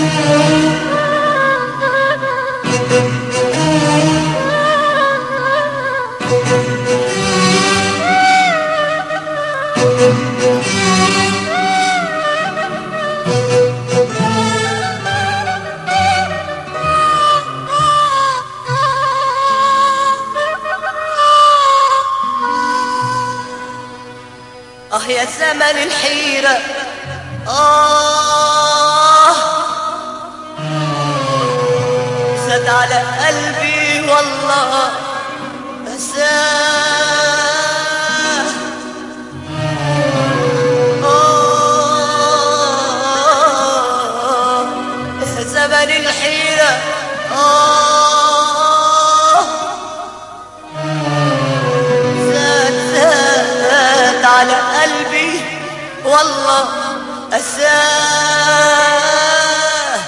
اه يا زمن الحيرة آه زاد على قلبي والله أساه آه يا زمن الحيرة آه زاد زاد على قلبي والله أساه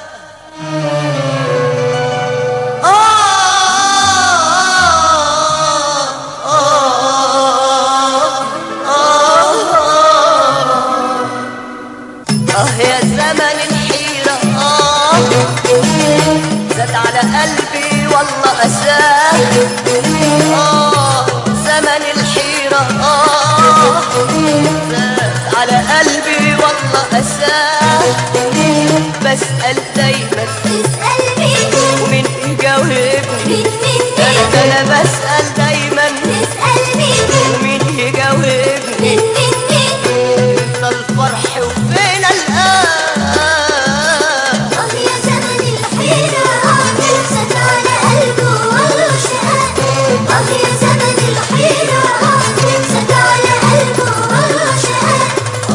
آه يا زمن الحيرة آه زاد على قلبي والله أساه آه زمن الحيرة آه زاد على قلبي والله أساه بسأل دايما اسأل مين ومين يجاوبني مين مين أنا أنا بسأل دايما اسأل مين ومين يجاوبني مين مين مين انت الفرح وفين الآن آه يا زمن الحيرة آه زاد على قلبه والله شقاق آه يا زمن الحيرة آه زاد على قلبه والله شقاق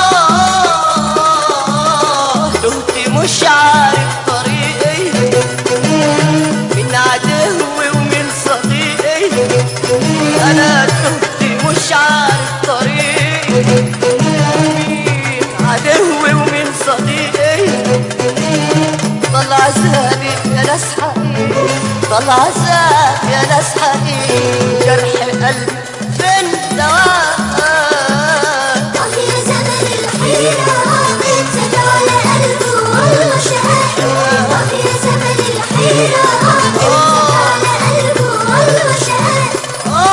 آه تهت مش عارف طريقي من عدوي ومن صديقي أنا تهت مش عارف طريقي من عدوي ومن صديقي طلع عذابي يا ناس حقيقي طلع عذاب يا ناس حقيقي جرح قلبي فين دواء آه يا زمن الحيرة آه زاد على قلبه والله شقاق آه يا زمن الحيرة آه زاد على قلبه والله شقاق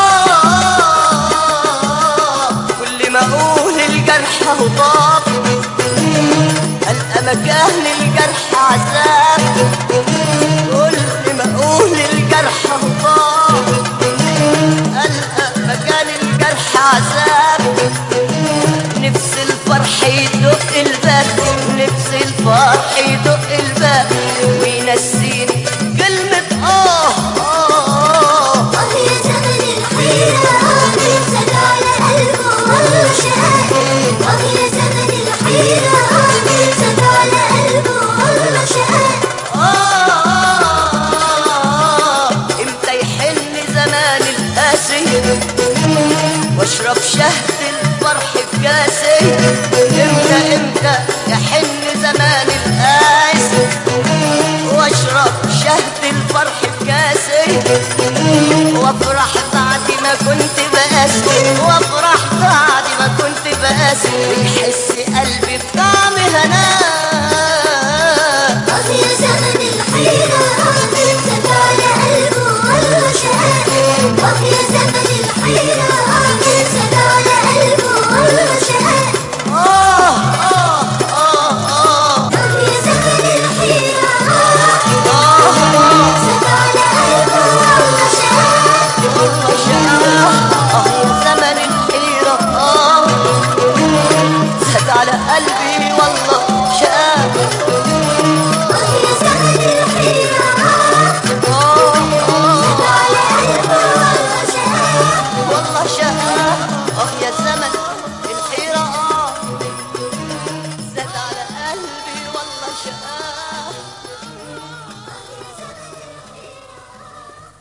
آه كل ما اقول الجرح هضاب القى مكان الجرح عذاب كل ما اقول الجرح هضاب القى مكان الجرح عذاب نفس الفرح يدق الباب نفس الفرح يدق الباب وينسيني كلمة آه آه آه يا زمن الحيرة آه زاد على قلبه والله شقاق آه يا زمن الحيرة آه زاد على قلبه والله شقاق آه امتى يحن زمان القاسي واشرب شهد الفرح في كاسي امتى امتى يحن زمان القاسي واشرب شهد الفرح في كاسي وافرح بعد ما كنت بقاسي وافرح بعد ما كنت بقاسي ويحس